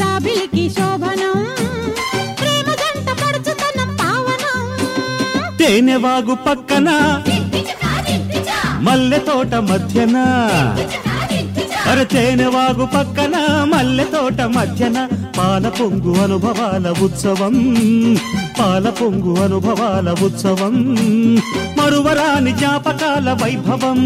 జాబిలికి శోభనం ప్రేమ జంట పడుచుతనం పావనం తేనెవాగు పక్కన మల్లె తోట మధ్యన అర తేనెవాగు పక్కన మల్లె తోట మధ్యన పాల పొంగు అనుభవాల ఉత్సవం పాల పొంగు అనుభవాల ఉత్సవం మరువరాని జ్ఞాపకాల వైభవం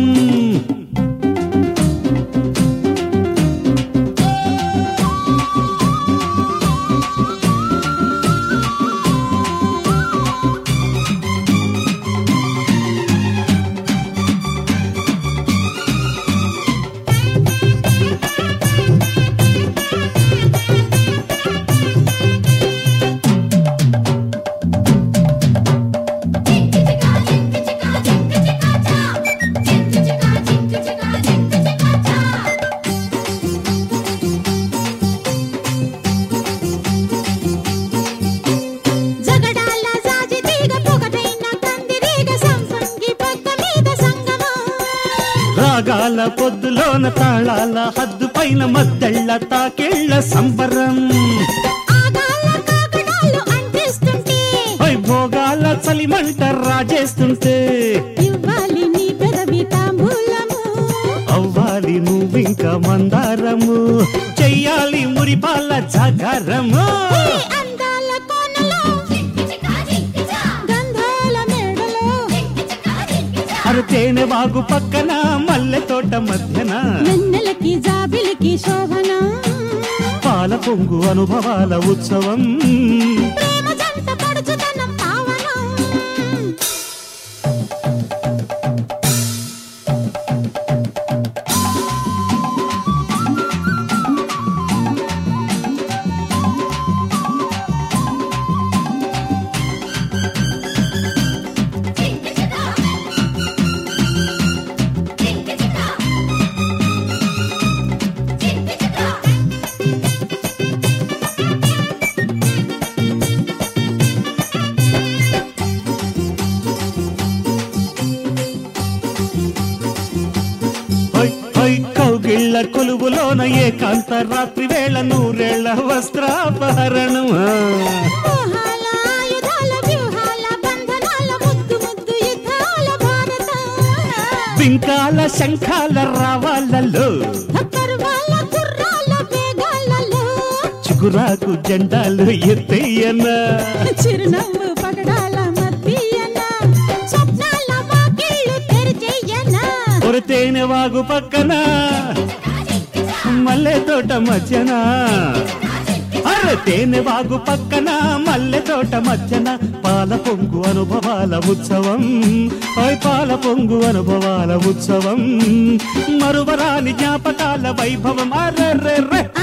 జగడాల జాజి తీగ పొగటైన కందిరీగ సంసంగి పక్క మీద సంగమం రాగాల పొద్దులోన తాళాల హద్దు పైన మద్దెళ్ళ తాకెళ్ళ సంబరం ఆగాల కాకడాలు అంటిస్తుంటే వైభోగాల చలిమంట రాజేస్తుంటే ఇవ్వాలి నీ పెదవి తాంబూలము అవ్వాలి నువ్వింక మందారము చెయ్యాలి మురిపాల జాగారము ఈ అందాల కోనలో గంధాల మేడలో అరు తేనె వాగు పక్కన మల్లె తోట మధ్యన వెన్నెలకి జాబిలికి శోభనం పాల పొంగు అనుభవాల ఉత్సవం ప్రేమ జంట పడుచుతనం పావనం హై హై కౌగిళ్ళ కొలువులోన ఏకాంత రాత్రి వేళ నూరేళ్ల వస్త్రాపహరణం మోహాల ఆయుధాల వ్యూహాల బంధనాల ముద్దు ముద్దు యుద్ధాల భారతం బింకాల శంఖాల రావాలలో పర్వాల కుర్రాల వేగాలలో చిగురాకు జెండాలు ఎత్తయ్యనా చిరునవ్వు పగడాల మధ్యన స్వప్నాల వాకిళ్ళు తెరిచేయనా ఒక తేనె వాగు పక్కన మల్లె తోట మధ్యన అరే తేనె వాగు పక్కన మల్లె తోట మధ్యన పాల పొంగు అనుభవాల ఉత్సవం ఓయ్ పాల పొంగు అనుభవాల ఉత్సవం మరువరాని జ్ఞాపకాల వైభవం అర్రెర్రె